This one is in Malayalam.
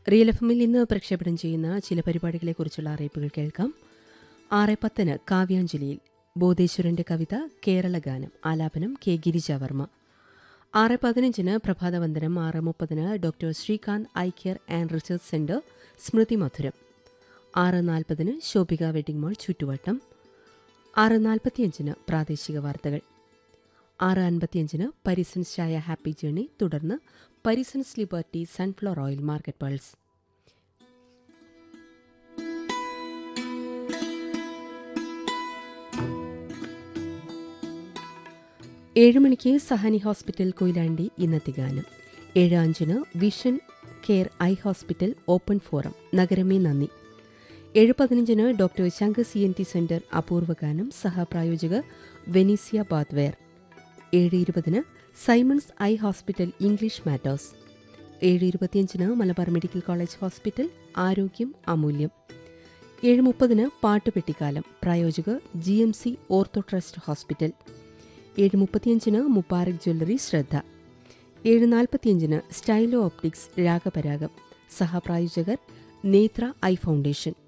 റിയൽ എഫ് എമ്മിൽ ഇന്ന് പ്രക്ഷേപണം ചെയ്യുന്ന ചില പരിപാടികളെക്കുറിച്ചുള്ള അറിയിപ്പുകൾ കേൾക്കാം ആറ് പത്തിന് കാവ്യാഞ്ജലിയിൽ ബോധേശ്വരന്റെ കവിത കേരളഗാനം ആലാപനം കെ ഗിരിജാവർമ്മ ആറ് പതിനഞ്ചിന് പ്രഭാതവന്ദനം ആറ് മുപ്പതിന് doctor Srikanth eye care and research centre സ്മൃതി മധുരം ആറ് നാൽപ്പതിന് ശോഭിക വെഡിംഗ് മാൾ ചുറ്റുവട്ടം ആറ് നാൽപ്പത്തിയഞ്ചിന് പ്രാദേശിക വാർത്തകൾ ആറ് അൻപത്തിയഞ്ചിന് പരിസൻസ് ചായ ഹാപ്പി ജേണി തുടർന്ന് Parisons Liberty sunflower oil market pulse ഏഴ് മണിക്ക് സഹാനി ഹോസ്പിറ്റൽ കൊയിലാണ്ടി ഇന്നത്തെ ഗാനം ഏഴ് അഞ്ചിന് vision care eye hospital open forum നഗരമേ നന്ദി ഏഴ് പതിനഞ്ചിന് doctor Shankar C N T centre അപൂർവ ഗാനം സഹപ്രായോജകർ വെനീസിയ ബാത്വെയർ ഏഴ് ഇരുപതിന് Simon's eye hospital English matters ഏഴ് ഇരുപത്തിയഞ്ചിന് മലബാർ മെഡിക്കൽ കോളേജ് ഹോസ്പിറ്റൽ ആരോഗ്യം അമൂല്യം ഏഴ് മുപ്പതിന് പാട്ടുപെട്ടിക്കാലം പ്രായോജകർ G M C ortho trust hospital ഏഴ് മുപ്പത്തിയഞ്ചിന് മുപ്പാറക് ജ്വല്ലറി ശ്രദ്ധ ഏഴ് നാൽപ്പത്തിയഞ്ചിന് സ്റ്റൈലോ ഓപ്റ്റിക്സ് രാഗപരാഗം സഹപ്രായോജകർ നേത്ര ഐ ഫൗണ്ടേഷൻ